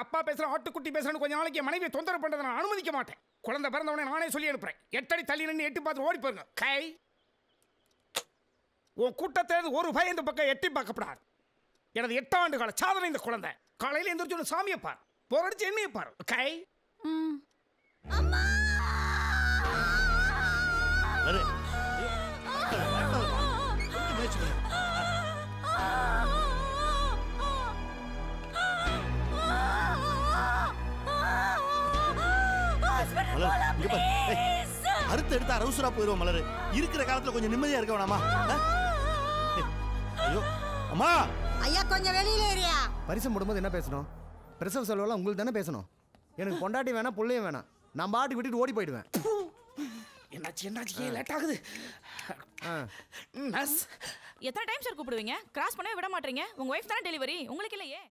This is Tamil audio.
அப்பா பேசுற ஆட்டுக்குட்டி பேசுறேன்னு கொஞ்ச நாளைக்கு என் மனைவியை தொந்தரவு பண்றதை நான் அனுமதிக்க மாட்டேன் குழந்தை பிறந்தவனே நானே சொல்லி அனுப்புறேன் எட்டடி தள்ளி நின்று எட்டி பார்த்து ஓடி போயிருங்க கை உன் கூட்டத்திலிருந்து ஒரு பையன் இந்த பக்கம் எட்டி பார்க்கப்படாது எனது எட்டாண்டு கால சாதனை இந்த குழந்தை காலையில் எந்திரிச்சு ஒரு சாமியை பார் போரடிச்சு எண்ணெயை பார் கை மலரு கொஞ்சம் முயற்சி பண்ணு. மலர் இங்க பாரு ஏய், அறுத்து எடுத்து அரவுசரா போயிருவோம் மலரு இருக்கிற காலத்துல கொஞ்சம் நிம்மதியா இருக்க வேணாமா ஆ? ஏய், ஐயோ அம்மா ஐயா கொஞ்சம் வெளியில ஏறியா பரிசம் போடும்போது என்ன பேசணும் பிரசவ செலவெல்லாம் உங்களுக்கு தானே பேசணும் எனக்கு பொண்டாட்டி வேணாம் பிள்ளையும் வேணாம் நான் பாட்டுக்கு விட்டுட்டு ஓடி போயிடுவேன் என்னாச்சு என்னாச்சு ஏன் லேட் ஆகுது ஆ நர்ஸ் எத்தனை டைம் சார் கூப்பிடுவீங்க கிராஸ் பண்ணவே விட மாட்டீங்க உங்க ஒய்ஃப் தானே டெலிவரி உங்களுக்கு இல்லையே